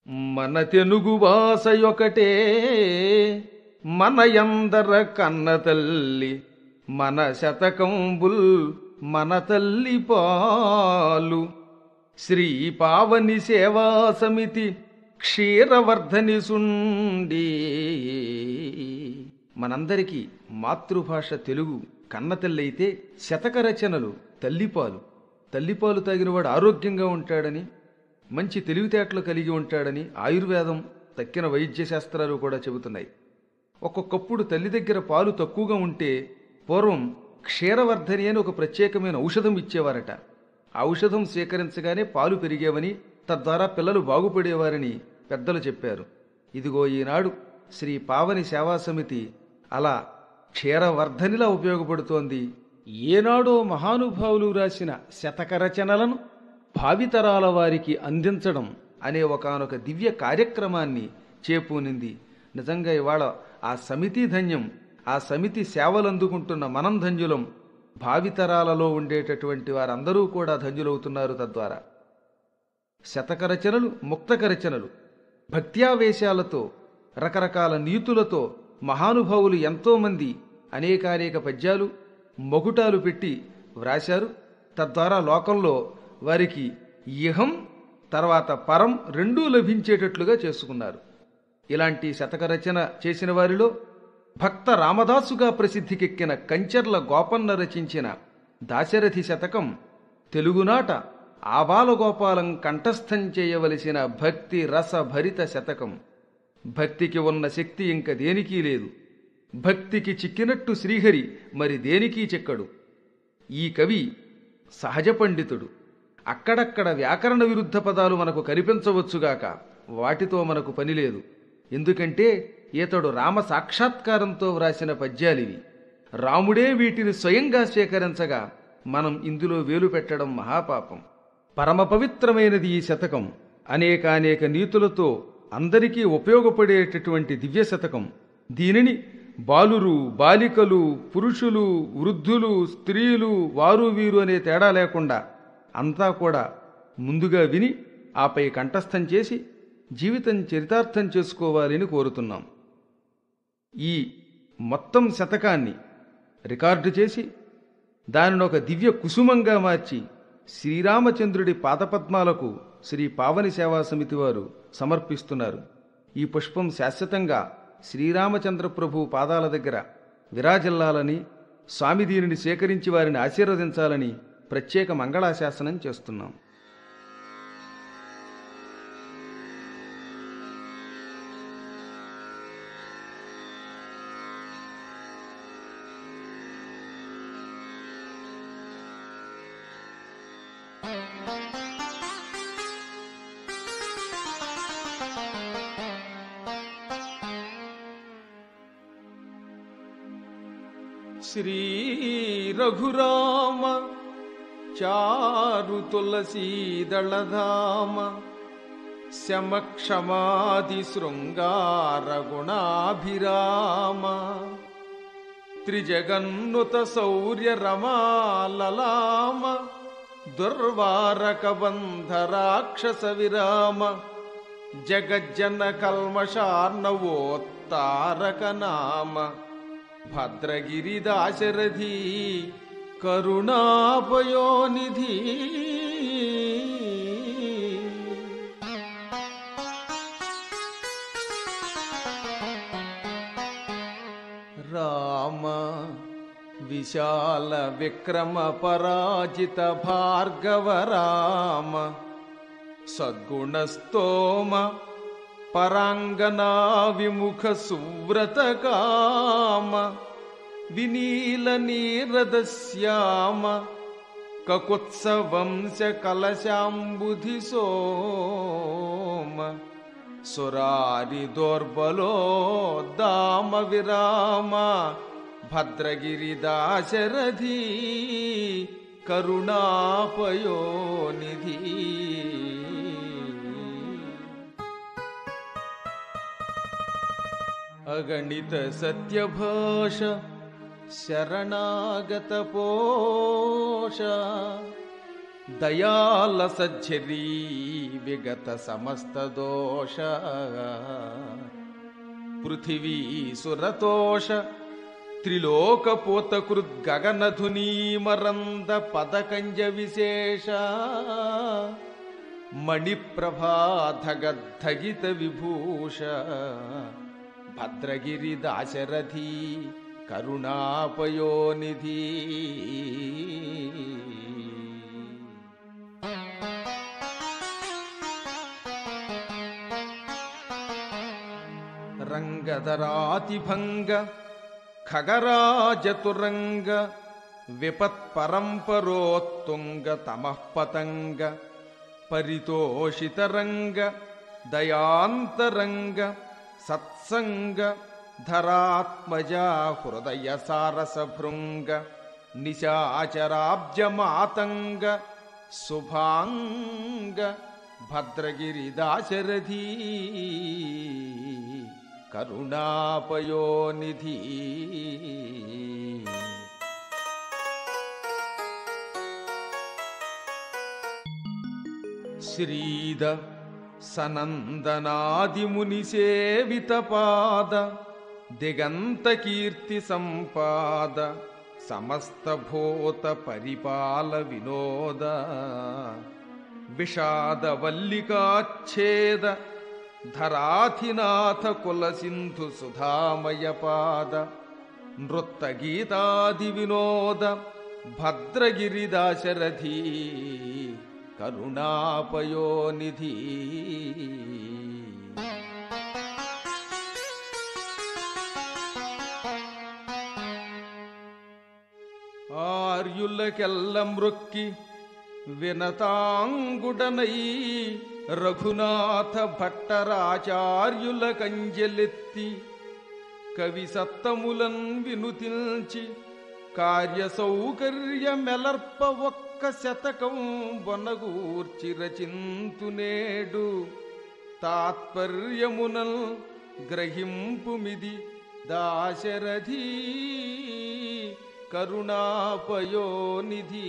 మన తెలుగు భాషయొకటే మన ఎందర కన్న తల్లి మన శతకంబుల్ మన తల్లి పాలు శ్రీ పావని సేవా సమితి క్షీరవర్ధని సుండి మనందరికీ మాతృభాష తెలుగు కన్నతల్లి అయితే శతక రచనలు తల్లిపాలు తల్లిపాలు తాగినవాడు ఆరోగ్యంగా ఉంటాడని మంచి తెలివితేటలు కలిగి ఉంటాడని ఆయుర్వేదం తక్కిన వైద్య శాస్త్రాలు కూడా చెబుతున్నాయి ఒక్కొక్కప్పుడు తల్లి దగ్గర పాలు తక్కువగా ఉంటే పూర్వం క్షీరవర్ధని అని ఒక ప్రత్యేకమైన ఔషధం ఇచ్చేవారట ఆ ఔషధం స్వీకరించగానే పాలు పెరిగేవని తద్వారా పిల్లలు బాగుపడేవారని పెద్దలు చెప్పారు ఇదిగో ఈనాడు శ్రీ పావని సేవా సమితి అలా క్షీరవర్ధనిలా ఉపయోగపడుతోంది ఏనాడో మహానుభావులు రాసిన శతక రచనలను భావితరాల వారికి అందించడం అనే ఒకానొక దివ్య కార్యక్రమాన్ని చేపూనింది నిజంగా ఇవాళ ఆ సమితి ధన్యం ఆ సమితి సేవలు అందుకుంటున్న మనం ధన్యులం భావితరాలలో ఉండేటటువంటి వారందరూ కూడా ధన్యులవుతున్నారు తద్వారా శతక రచనలు ముక్తక రచనలు భక్త్యావేశాలతో రకరకాల నీతులతో మహానుభావులు ఎంతోమంది అనేకానేక పద్యాలు మొగుటాలు పెట్టి వ్రాశారు తద్వారా లోకంలో వారికి ఇహం తర్వాత పరం రెండూ లభించేటట్లుగా చేసుకున్నారు ఇలాంటి శతక రచన చేసిన వారిలో భక్త రామదాసుగా ప్రసిద్ధికెక్కిన కంచర్ల గోపన్న రచించిన దాశరథి శతకం తెలుగునాట ఆబాలగోపాలం కంఠస్థం చేయవలసిన భక్తి రస భరిత శతకం భక్తికి ఉన్న శక్తి ఇంక దేనికీ లేదు భక్తికి చిక్కినట్టు శ్రీహరి మరి దేనికీ చిక్కడు ఈ కవి సహజ పండితుడు అక్కడక్కడ వ్యాకరణ విరుద్ధ పదాలు మనకు కనిపించవచ్చుగాక వాటితో మనకు పని లేదు ఎందుకంటే ఈతడు రామ సాక్షాత్కారంతో వ్రాసిన పద్యాలివి రాముడే వీటిని స్వయంగా స్వీకరించగా మనం ఇందులో వేలు పెట్టడం మహాపాపం పరమ పవిత్రమైనది ఈ శతకం అనేకానేక నీతులతో అందరికీ ఉపయోగపడేటటువంటి దివ్య శతకం దీనిని బాలురు బాలికలు పురుషులు వృద్ధులు స్త్రీలు వారు వీరు అనే తేడా లేకుండా అంతా కూడా ముందుగా విని ఆపై కంఠస్థం చేసి జీవితం చరితార్థం చేసుకోవాలని కోరుతున్నాం ఈ మొత్తం శతకాన్ని రికార్డు చేసి దానిని ఒక దివ్య కుసుమంగా మార్చి శ్రీరామచంద్రుడి పాదపద్మాలకు శ్రీ పావని సేవా సమితి వారు సమర్పిస్తున్నారు ఈ పుష్పం శాశ్వతంగా శ్రీరామచంద్ర ప్రభు పాదాల దగ్గర విరాజిల్లాలని స్వామి దీనిని సేకరించి వారిని ఆశీర్వదించాలని ప్రత్యేక మంగళాశాసనం చేస్తున్నాం శ్రీ రఘురామ చారు తులసీదళధామ శమక్షమాది శృంగార గుణాభిరామ త్రిజగన్నుత శౌర్య రమాలలామ దుర్వారక బంధ రాక్షస విరామ జగజ్జన కల్మషార్ణవోత్తారక నామ భద్రగిరిదాశరథి కరుణాపయోనిధి రామ విశాల విక్రమ పరాజిత భార్గవ రామ సద్గుణస్తోమ పరాంగనా విముఖ సువ్రత కామ వినీల నీరద శ్యామ కకుత్స వంశ కలశాంబుధి సోమ సురారి దోర్బలో దామ విరామ భద్రగిరి దాశరథి కరుణాపయోనిధి అగణిత సత్యభాష శరణాగత పోష దయాల సజ్జరీ విగత సమస్త దోష పృథివీ సురతోష త్రిలోకపోతకృద్ గగనధునీమరంద పదకంజ విశేష మణిప్రభాధగద్ధగిత విభూష భద్రగిరి దాశరథి కరుణాపయోనిధి రంగధరాతిభంగ ఖగరాజతురంగ విపత్పరంపరోత్తుంగ తమఃపతంగ పరితోషితరంగ దయాంతరంగ సత్సంగ ధరాత్మజా హృదయ సారసభృంగ నిశాచరాబ్జమాతంగ శుభాంగ భద్రగిరి దాశరథీ కరుణాపయోనిధి శ్రీద సనందనాదిముని సేవిత పాద దిగంత కీర్తి సంపాద సమస్త భూత పరిపాల వినోద విషాద వల్లికాచ్ఛేద ధరాధినాథ కుల సింధు సుధామయ పాద నృత్త గీతాది వినోద భద్రగిరి దాశరథీ కరుణాపయోనిధి ఆర్యులకెల్ల మృక్కి వినతాంగుడనై రఘునాథ భట్టరాచార్యుల కంజెలెత్తి కవి సత్తములన్ వినుతిల్చి కార్య సౌకర్యమెలర్ప ఒక్క శతకం వనగూర్చి రచింతునేడు తాత్పర్యమునల్ గ్రహింపుమిది దాశరథీ కరుణాపయోనిధి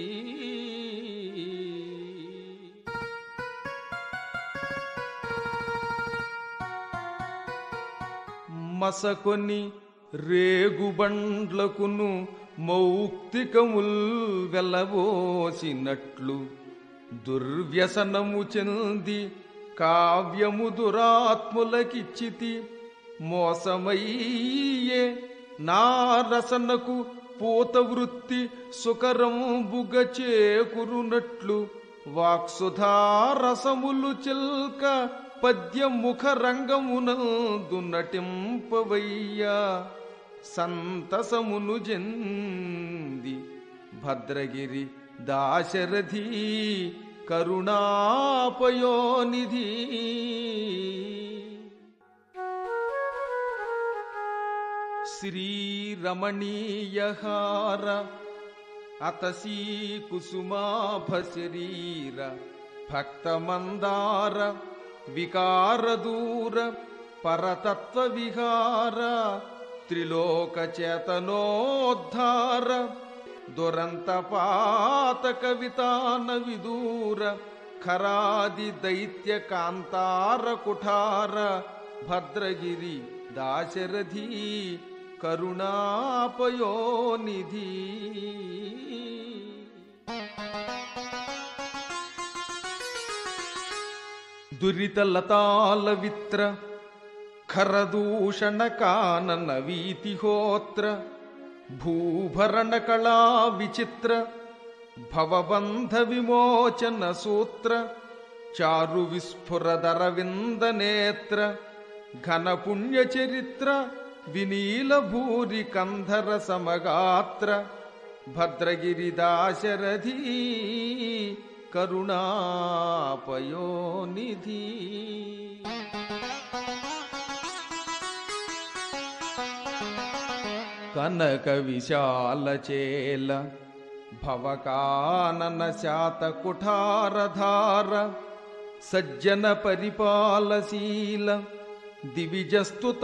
మసకొని రేగుబండ్లకును మౌక్తికముల్ వెలవోసినట్లు దుర్వ్యసనము చెంది కావ్యము దురాత్ములకిచ్చితి మోసమయ్యే నా రసనకు పూత వృత్తి సుకరంబుగ చేకురునట్లు వాక్సుధారసములు చిల్క పద్యముఖ రంగమునందు నటింపవయ్యా సంతసమును జంది భద్రగిరి దాశరథి కరుణాపయోనిధి శ్రీరమణీయహార అతసీ కుసుమాభ శరీర భక్తమందార వికారదూర పరతత్వ విహార త్రిలోక చేతనోద్ధార దురంత పాతక వితాన విదూర ఖరాది దైత్య కాంతార కుఠార భద్రగిరి దాశరథి కరుణాపయోనిధి దురితలతాల విత్ర ఖరదూషణ కానన వీతిహోత్ర భూభరణ కళా విచిత్ర భవబంధ విమోచన సూత్ర చారు విస్ఫురదరవింద నేత్ర ఘన పుణ్య చరిత్ర వినీల భూరి కంధర సమగాత్ర భద్రగిరి దాశరథి కరుణాపయోనిధి కనక విశాల చేల భవకానన శాత కుఠారధార సజ్జన పరిపాలశీల దివిజస్తుత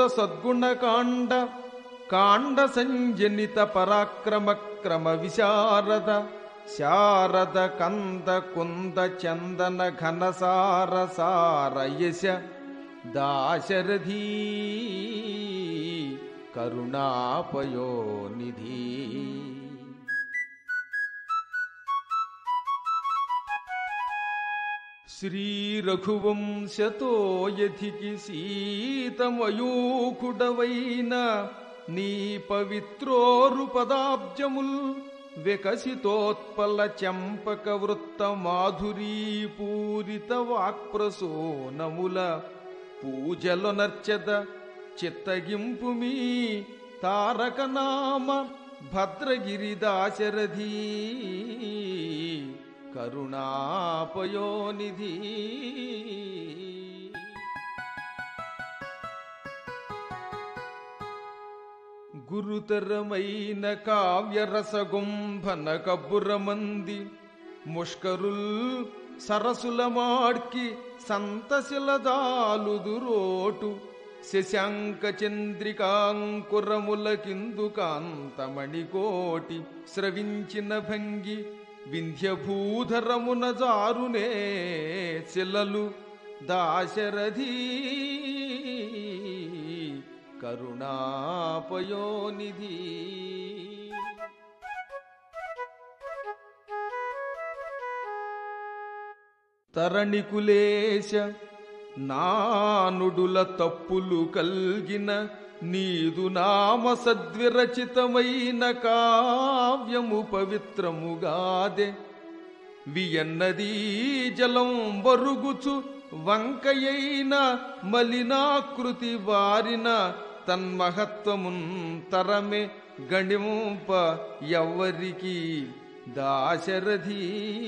సద్గుణకాండ కాండ సంజనిత పరాక్రమ క్రమ విశారద శారద కంద కుంద చందన ఘనసార సార యశ దాశరథీ కరుణాపయోనిధి శ్రీరఘువంశతో యధికి సీతమయూఖుడవైన నీ పవిత్రోరు పదాబ్జముల్ వికసితోత్పల చంపక వృత్త మాధురీ పూరిత వాక్ప్రసోనముల పూజలు నర్చద చిత్తగింపు మీ తారక నామ భద్రగిరి దాశరథీ కరుణాపయోనిధి గురుతరమైన కావ్యరసగుంభన కబ్బురమంది ముష్కరుల్ సరసుల మాడ్కి సంతశిలదాలుదురోటు శశాంక చంద్రికాంకురముల కిందు కాంతమణికోటి స్రవించిన భంగి వింధ్యభూధరమున జారునే శిలలు దాశరథీ కరుణాపయోనిధి తరణికులేశ నానుడుల తప్పులు కల్గిన నీదు నామ సద్విరచితమైన కావ్యము పవిత్రముగాదే వియన్నదీ జలం వరుగుచు వంకయైన మలినాకృతి వారిన తన్మహత్వమున్ తరమే గణింప ఎవ్వరికి దాశరథీ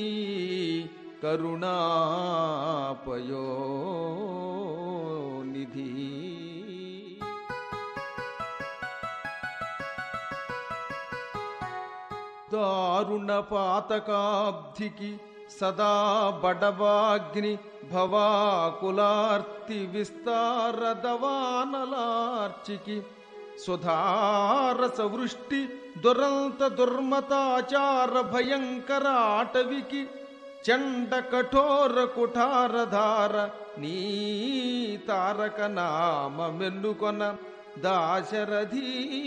కరుణాపయోనిధి దారుణ పాతకాబ్ధికి సదా బడవాగ్ని భవాకులార్తి విస్తార దవానలార్చికి సుధారస వృష్టి దురంత దుర్మతాచార భయంకర ఆటవికి చండ కఠోర కుఠారధార నీ తారక నామ మెన్నుకొన దాశరథీ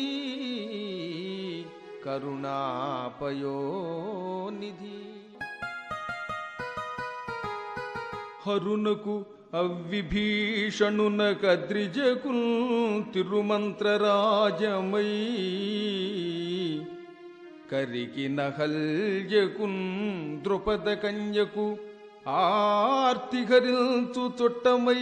కరుణాపయోనిధి హరునకు అవ్విభీషణున కద్రిజకు తిరుమంత్రరాజమై కరికి నహల్యకున్ ద్రుపద కన్యకు ఆర్తిఘరించు చుట్టమై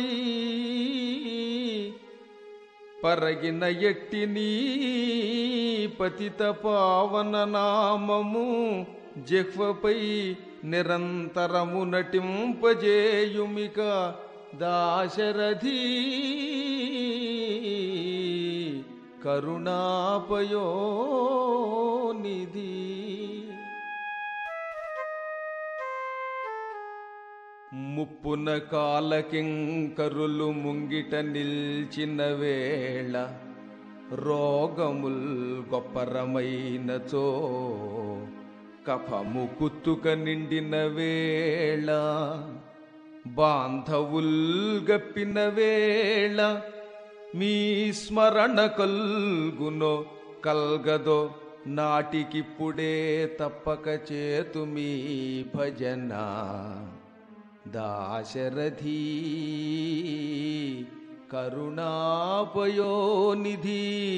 పరగిన ఎట్టి నీ పతిత పావన నామము జిహ్వపై నిరంతరము నటింపజేయుమిక దాశరథీ కరుణాపయోనిధి ముప్పున కాలకింకరులు ముంగిట నిల్చిన వేళ రోగముల్ గొప్పరమైనచో కఫము కుత్తుక నిండిన వేళ బాంధవుల్ గప్పిన వేళ మీ స్మరణ కల్గునో కల్గదో నాటికిప్పుడే తప్పక చేతు మీ భజన దాశరథీ కరుణాపయోనిధి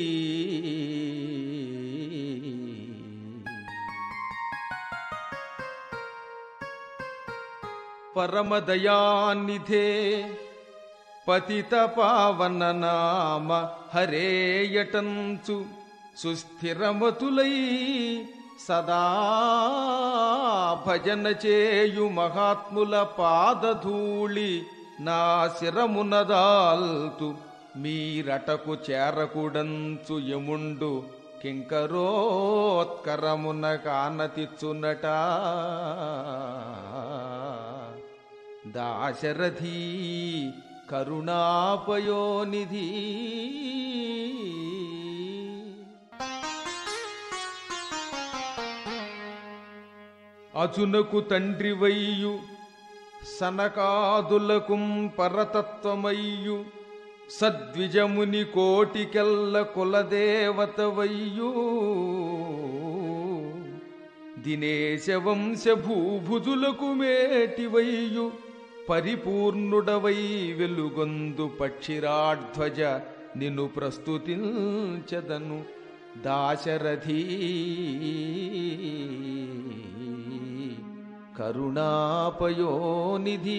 పరమదయానిధే పతిత పావన నామ హరేయటంచు సుస్థిరమతులై సదా భజన చేయు మహాత్ముల పాదధూళి నా శిరమునదాల్తు మీరటకు చేరకుడంచు యముండు కింకరోత్కరమున కానతిచ్చునట దాశరథీ కరుణాపయోనిధి అచునకు తండ్రివయ్యు సనకాదులకుం పరతత్వమయ్యు సద్విజముని కోటికెల్ల కులదేవతవయ్యు దినేశ వంశ భూభుజులకు మేటివయ్యు పరిపూర్ణుడవై వెలుగొందు పక్షిరాధ్వజ నిన్ను ప్రస్తుతించదను దాశరథీ కరుణాపయోనిధి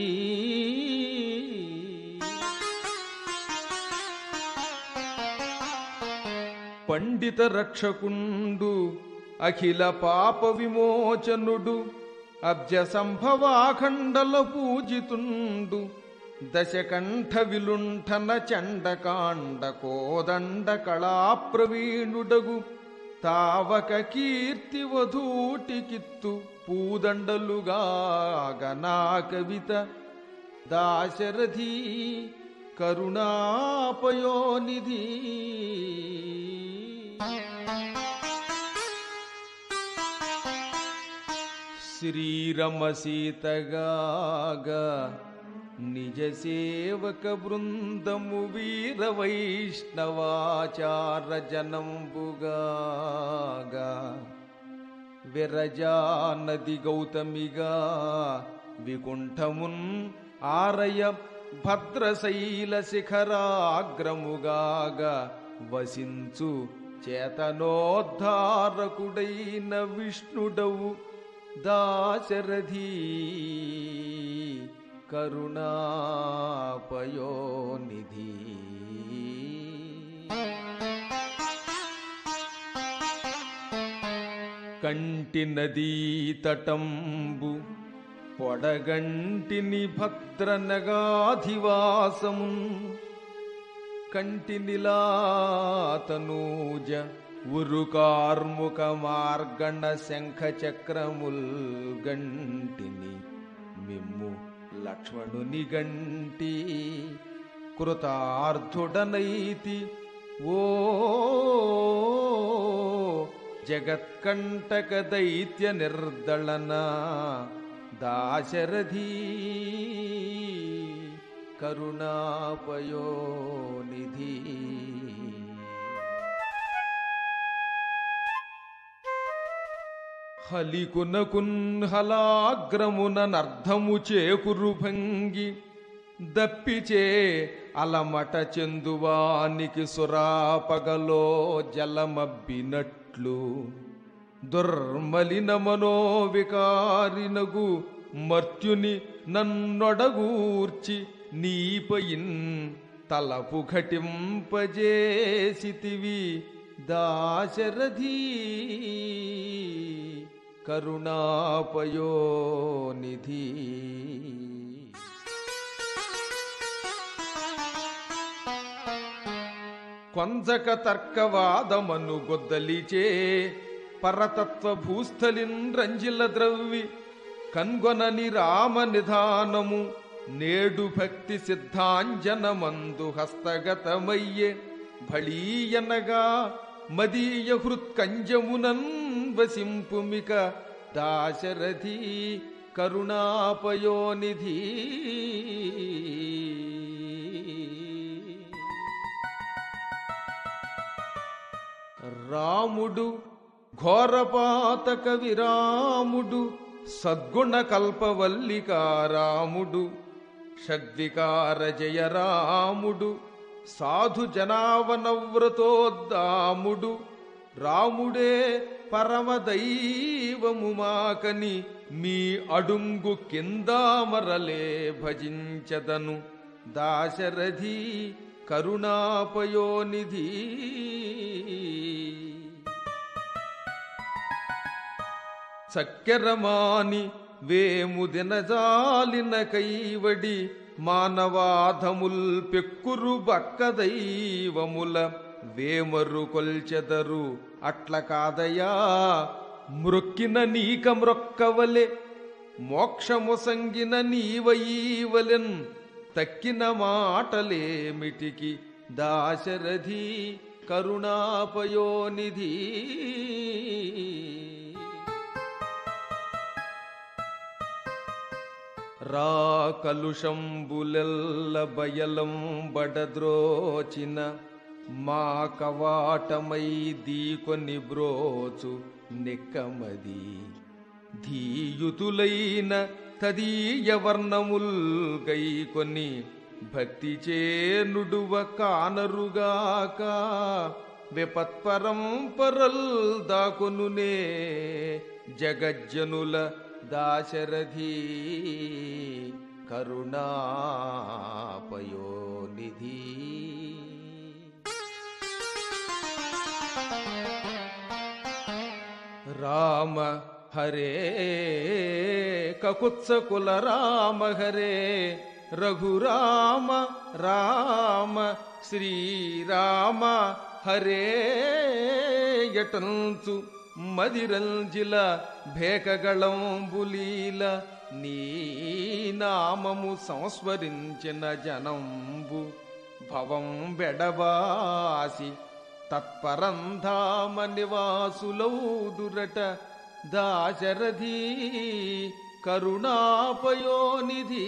పండిత రక్షకుండు అఖిల పాప విమోచనుడు అబ్జ సంభవాఖండల పూజితుండు దశకంఠ విలుంఠన చండకాండ కోదండ కళాప్రవీణుడగు తావక కీర్తి వధూటికిత్తు పూదండలుగా గనా కవిత దాశరథి కరుణాపయోనిధి శ్రీరమ సీతగాగా నిజ సేవక బృందము వీర వైష్ణవాచార జనంబుగాగా విరజా నది గౌతమిగా వికుంఠమున్ ఆరయ భద్రశైల శిఖరాగ్రముగాగా వసించు చేతనోద్ధారకుడైన విష్ణుడవు దాశరథీ కరుణాపయోనిధి కంటి నదీ తటంబు పొడగంటిని భద్రనగాధివాసమున్ కంటి నిలాతనూజ ఉరుకార్ముక మార్గణ శంఖ చక్రముల్ గంటిని మిమ్ము లక్ష్మణుని గంటి కృతార్థుడనైతి ఓ జగత్కంటక దైత్య నిర్దళన దాశరథీ కరుణాపయోనిధి హలికునకున్ హలాగ్రమున నర్ధము చేకురు భంగి దప్పిచే అలమట చెందువానికి సురాపగలో జలమబ్బినట్లు దుర్మలిన మనోవికారినగు మర్త్యుని నన్నొడగూర్చి నీపయిన్ తలపు ఘటింపజేసితివి దాశరథీ కరుణాపయోనిధి కొంజక తర్కవాదమను గొద్దలిచే పరతత్వ భూస్థలిన్ రంజిల ద్రవ్వి కన్గొనని రామ నిధానము నేడు భక్తి సిద్ధాంజనమందు హస్తగతమయ్యే భళీయనగా మదీయ హృత్కంజమునన్ వసింపుమిక దాశరథి కరుణాపయోనిధి రాముడు ఘోరపాతక విరాముడు సద్గుణ కల్పవల్లికా రాముడు షడ్వికార జయ రాముడు సాధు జనావనవ్రతోద్దాముడు రాముడే పరమదైవము మాకని మీ అడుంగు కిందామరలే భజించదను దాశరథి కరుణాపయోనిధి చక్కెరమాని వేము దినజాలిన కైవడి మానవాధముల్ పెక్కురు బక్కదైవముల వేమరు కొల్చెదరు అట్ల కాదయా మృక్కిన నీక మ్రొక్కవలె మోక్షముసంగిన నీవయీవలెన్ తక్కిన మాటలేమిటికి దాశరథి కరుణాపయోనిధి రా కలుషంబులెల్ల బయలం బడద్రోచిన మా కవాటమై దీకొని బ్రోచు నెక్కమది ధీయుతులైన తదీయ వర్ణముల్ గైకొని భక్తి చేనుడువ కానరుగాక విపత్పరం పరల్ దాకొనునే జగజ్జనుల దాశరథి కరుణాపయోనిధి రామ హరే కకుత్సకుల రామ హరే రఘురామ రామ శ్రీరామ హరే యటంచు మదిరంజిల భేకగళంబులీల నీ నామము సంస్మరించిన జనంబు భవం బెడబాసి తత్పరంధామ నివాసులౌదురట దాశరథి కరుణాపయోనిధి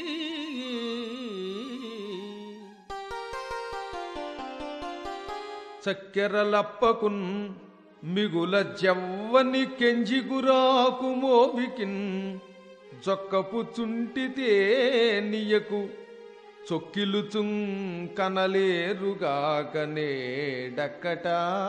చక్కెరలప్పకున్ మిగుల జవ్వని కెంజిగురాకు మోవికిన్ జొక్కపు చుంటితే నియకు చొక్కిలుచుం కనలేరుగాకనేడక్కట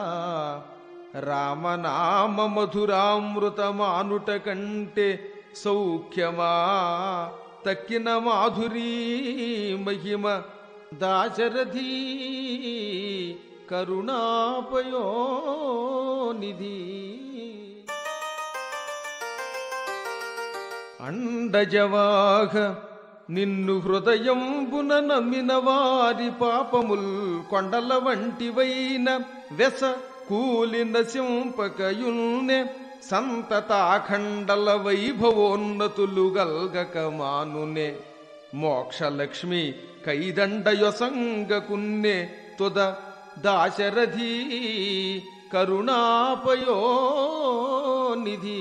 రామనామ మధురామృతమానుట కంటే సౌఖ్యమా తక్కిన మాధురీ మహిమ దాశరథీ కరుణాపయోనిధి అండజవాహ నిన్ను హృదయంబున నమ్మిన వారి పాపముల్ కొండల వంటివైన వెస కూలిన సింపకయుల్నె సంతతాఖండల వైభవోన్నతులు గల్గక మానునే మోక్షలక్ష్మి కైదండయొసంగకున్నె తుద దాశరథీ కరుణాపయోనిధి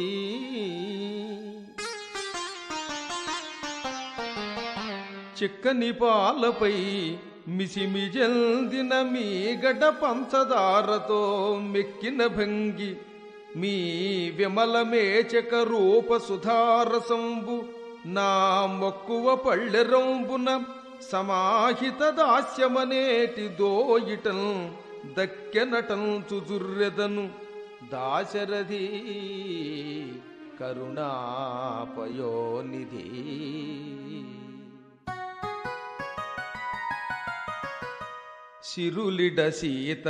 చిక్కని పాలపై మిసిమిజల్దిన మీ గడ పంచదారతో మెక్కిన భంగి మీ విమలమేచక రూప సుధారసంబు నా మొక్కువ పళ్ళెరంబున సమాహిత దాస్యమనేటి దోయిటం దక్కెనటం చుజుర్రెదను దాశరథి కరుణాపయోనిధి సిరులిడ సీత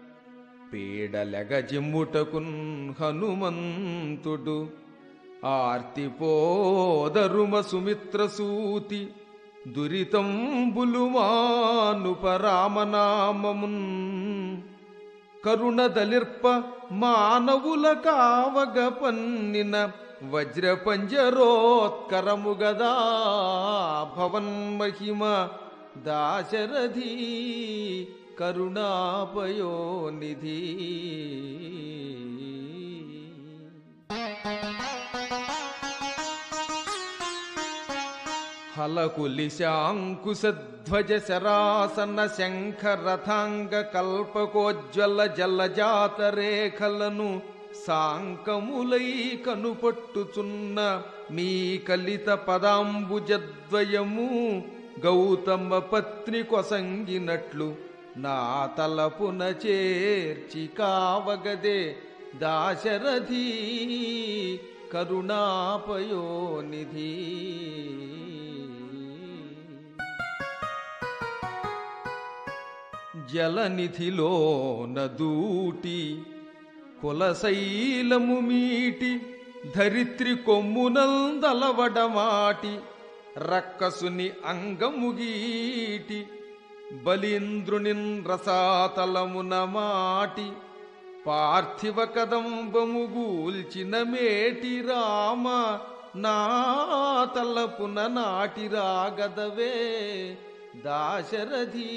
పీడలెగజిమ్ముటకున్ హనుమంతుడు ఆర్తిపోదరుమ సుమిత్ర సూతి దురితంబులు మానుప రామనామమున్ కరుణదలిర్ప మానవుల కావగ పన్నిన వజ్రపంజరోత్కరము గదా భవన్మహిమ దాశరథి కరుణాపయోనిధి హలకులిశాంకుశధ్వజ శరాసన శంఖ రథాంగ కల్పకోజ్వల జలజాత రేఖలను సాంకములై కనుపట్టుచున్న మీ కలిత పదాంబుజద్వయము గౌతమ పత్ని కొసంగినట్లు నా తలపున చేర్చి కావగదే దాశరథి కరుణాపయోనిధి జలనిధిలో నదూటి కులశైలము మీటి ధరిత్రి కొమ్మునందలవడమాటి రక్కసుని అంగముగీటి బలీంద్రునిన్ రసాతలమున మాటి పార్థివ కదంబము గూల్చిన మేటి రామ నా తలపున నాటి రాగదవే దాశరథి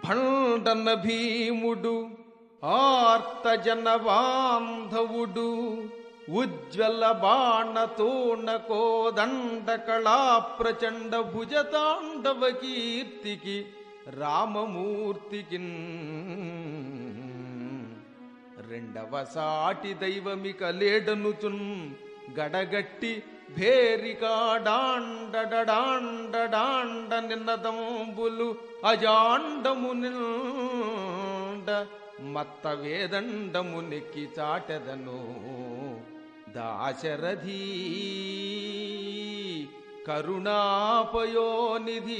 భండన భీముడు ఆర్తజన బాంధవుడు ఉజ్వల బాణ తోణ కోదండ కళా ప్రచండ భుజతాండవ కీర్తికి రామమూర్తికి రెండవ సాటి దైవమిక లేడనుచున్ గడగట్టి భేరికాడాండడాండడాండ నిన్నదంబులు అజాండము నిండ మత్త వేదండము నెక్కి చాటెదను దాశరథీ కరుణాపయోనిధి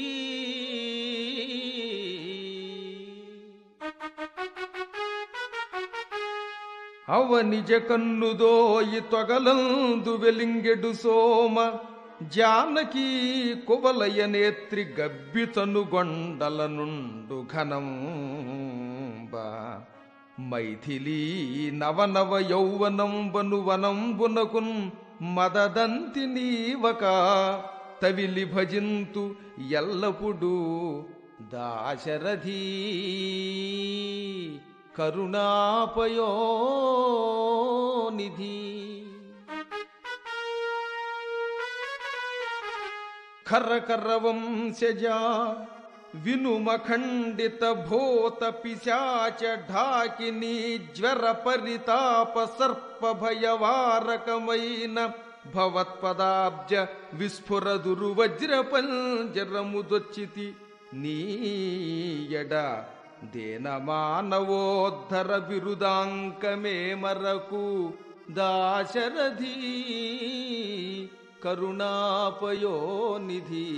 అవ నిజ కన్నుదోయి తొగలందు వెలింగెడు సోమ జానకీ కువలయ నేత్రి గబ్బితను గొండల నుండు ఘనంబ మైథిలీ నవనవ యౌవనంబను వనంబునకున్ మదదంతి నీవక తవిలి భజింతు ఎల్లప్పుడూ దాశరథీ కరుణాపయోనిధి ఖరకరవంశజా వినుమఖండిత భూత పిశాచ ఢాకిని జ్వర పరితాప సర్ప భయవారకమైన భవత్పదాబ్జ విస్ఫుర దుర్వజ్ర పంజరముదొచ్చితి నీయడ దేన మానవోద్ధర బిరుదాంకమే మరకు దాశరథీ కరుణాపయోనిధి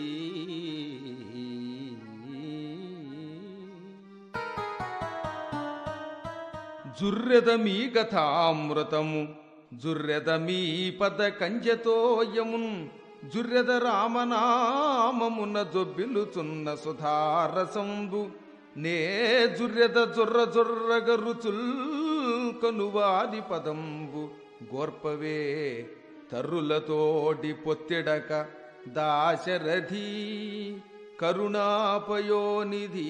జుర్రెదమీ గథామృతము జుర్రెదమీ పద కంజతోయమున్ జుర్రెద రామనామమున జొబ్బిలుచున్న సుధారసంబు నే జుర్రెద జుర్ర జుర్రగ రుచుల్ కనువాది పదంబు గోర్పవే తరులతోడి పొత్తిడక దాశరథీ కరుణాపయోనిధి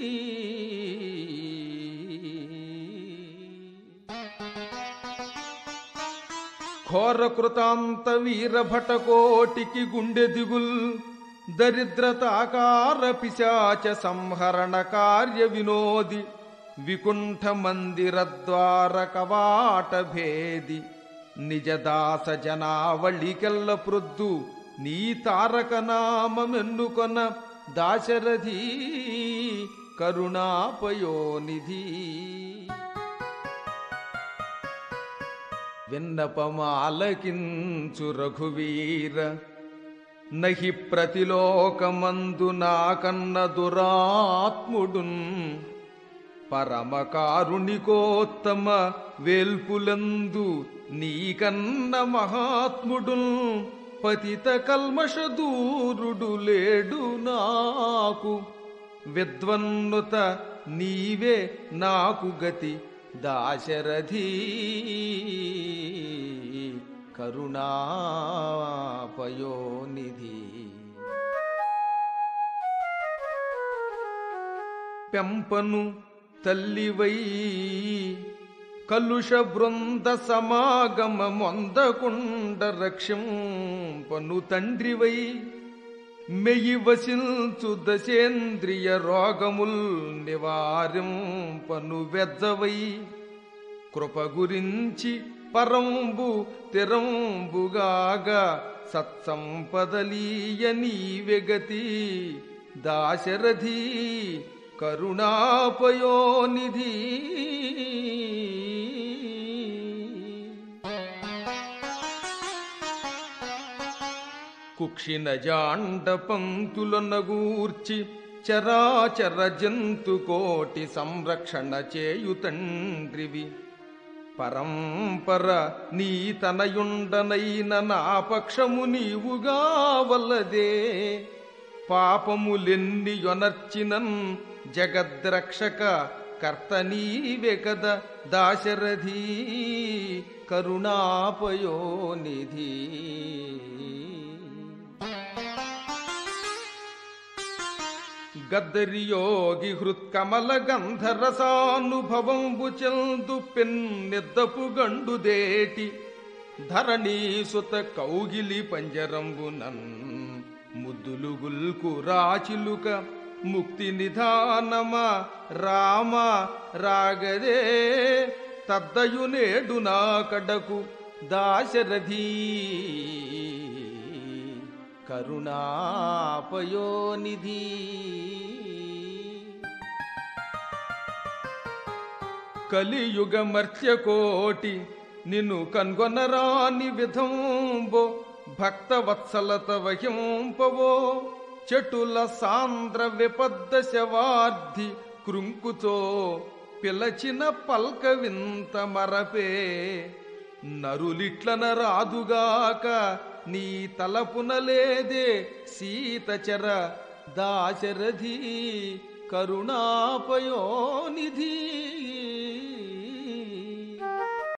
ఘోరకృతాంత వీరభటకోటికి గుండె దిగుల్ దరిద్రతాకార పిశాచ సంహరణ కార్య వినోది వికుంఠ మందిర ద్వార కవాట భేది నిజదాస జనావళికెల్ల ప్రొద్దు నీ తారక నామమెన్నుకొన దాశరథీ కరుణాపయోనిధి విన్నపమాలకించు రఘువీర నహి ప్రతిలోకమందు నాకన్న దురాత్ముడున్ పరమకారుణికోత్తమ వేల్పులందు నీకన్న మహాత్ముడున్ పతిత కల్మష దూరుడు లేడు నాకు విద్వన్నుత నీవే నాకు గతి దాశరథీ కరుణాపయోనిధి పెంపను తల్లివై కలుష బృంద సమాగమ మొందకుండ రక్షంపను తండ్రివై మెయి వసించు దశేంద్రియ రోగముల్ నివారింపను వెజ్జవై కృప గురించి పరంబు తిరంబుగాగా సత్సంపదలీయ నీవెగతి దాశరథీ కరుణాపయోనిధి కుక్షిన జాండ పంక్తులనగూర్చి చరాచర జంతు కోటి సంరక్షణ చేయు తండ్రివి పరంపర నీ తనయుండనైన నా పక్షము నీవుగా వల్లదే పాపములెన్ని యొనర్చినన్ జగద్రక్షక కర్త నీవే కద దాశరథీ కరుణాపయోనిధి గద్దరియోగి హృత్కమల గంధరసానుభవంబు చెందు పెన్నెద్దపు గండుదేటి ధరణీసుత కౌగిలి పంజరంబునన్ ముద్దులు గుల్కు రాచిలుక ముక్తి నిధానమ రామ రాగదే తద్దయు నేడు నా కడకు దాశరథీ కరుణాపయోనిధి కలియుగ మర్త్యకోటి నిన్ను కన్గొనరాని విధంబో భక్త వత్సలత వహింపవో చెటుల సాంద్ర విపద్ద శవార్ధి కృంకుతో పిలచిన పల్క వింత మరపే నరులిట్లన రాదుగాక నీ తలపునలేదే సీతచర దాశరథి కరుణాపయోనిధి